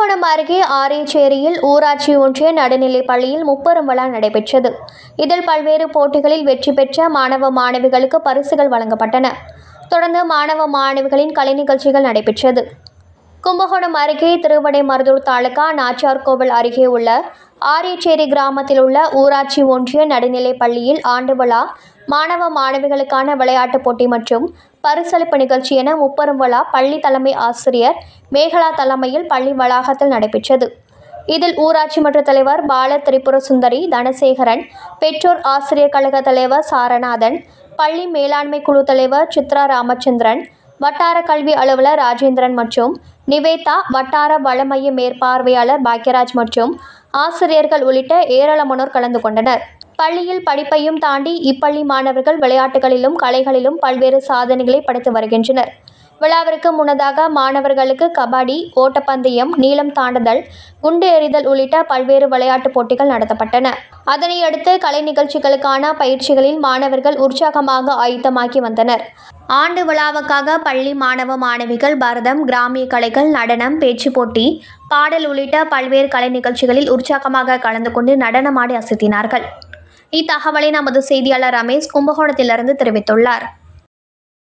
கும்பகோணம் அருகே ஆரியச்சேரியில் ஊராட்சி ஒன்றிய நடுநிலைப் பள்ளியில் முப்பெரும் விழா நடைபெற்றது இதில் பல்வேறு போட்டிகளில் வெற்றி பெற்ற மாணவ மாணவிகளுக்கு பரிசுகள் வழங்கப்பட்டன தொடர்ந்து மாணவ மாணவிகளின் கலை நிகழ்ச்சிகள் நடைபெற்றது கும்பகோணம் அருகே திருவடைமருதூர் தாலுகா நாச்சியார் கோவில் அருகே உள்ள ஆரியச்சேரி கிராமத்தில் உள்ள ஊராட்சி ஒன்றிய நடுநிலைப் பள்ளியில் ஆண்டு விழா மாணவ மாணவிகளுக்கான விளையாட்டுப் போட்டி மற்றும் பரிசளிப்பு நிகழ்ச்சி என முப்பெரும் விழா பள்ளி தலைமை ஆசிரியர் மேகலா தலைமையில் பள்ளி வளாகத்தில் நடைபெற்றது இதில் ஊராட்சி மன்ற தலைவர் பால திரிபுர சுந்தரி தனசேகரன் பெற்றோர் ஆசிரியர் கழக தலைவர் சாரநாதன் பள்ளி மேலாண்மை குழு தலைவர் சித்ரா ராமச்சந்திரன் வட்டார கல்வி அலுவலர் ராஜேந்திரன் மற்றும் நிவேதா வட்டார வளமைய மேற்பார்வையாளர் பாக்யராஜ் மற்றும் ஆசிரியர்கள் உள்ளிட்ட ஏராளமானோர் கலந்து கொண்டனர் பள்ளியில் படிப்பையும் தாண்டி இப்பள்ளி மாணவர்கள் விளையாட்டுகளிலும் கலைகளிலும் பல்வேறு சாதனைகளை படைத்து வருகின்றனர் விழாவிற்கு முன்னதாக மாணவர்களுக்கு கபடி ஓட்டப்பந்தயம் நீளம் தாண்டுதல் குண்டு எறிதல் உள்ளிட்ட பல்வேறு விளையாட்டுப் போட்டிகள் நடத்தப்பட்டன அதனையடுத்து கலை நிகழ்ச்சிகளுக்கான பயிற்சிகளில் மாணவர்கள் உற்சாகமாக ஆயத்தமாக்கி வந்தனர் ஆண்டு விழாவுக்காக பள்ளி மாணவ மாணவிகள் பரதம் கிராமிய கலைகள் நடனம் பேச்சுப் போட்டி பாடல் உள்ளிட்ட பல்வேறு கலை நிகழ்ச்சிகளில் உற்சாகமாக கலந்து கொண்டு நடனமாடி அசத்தினார்கள் இத்தகவலை நமது செய்தியாளர் ரமேஷ் கும்பகோணத்திலிருந்து தெரிவித்துள்ளார்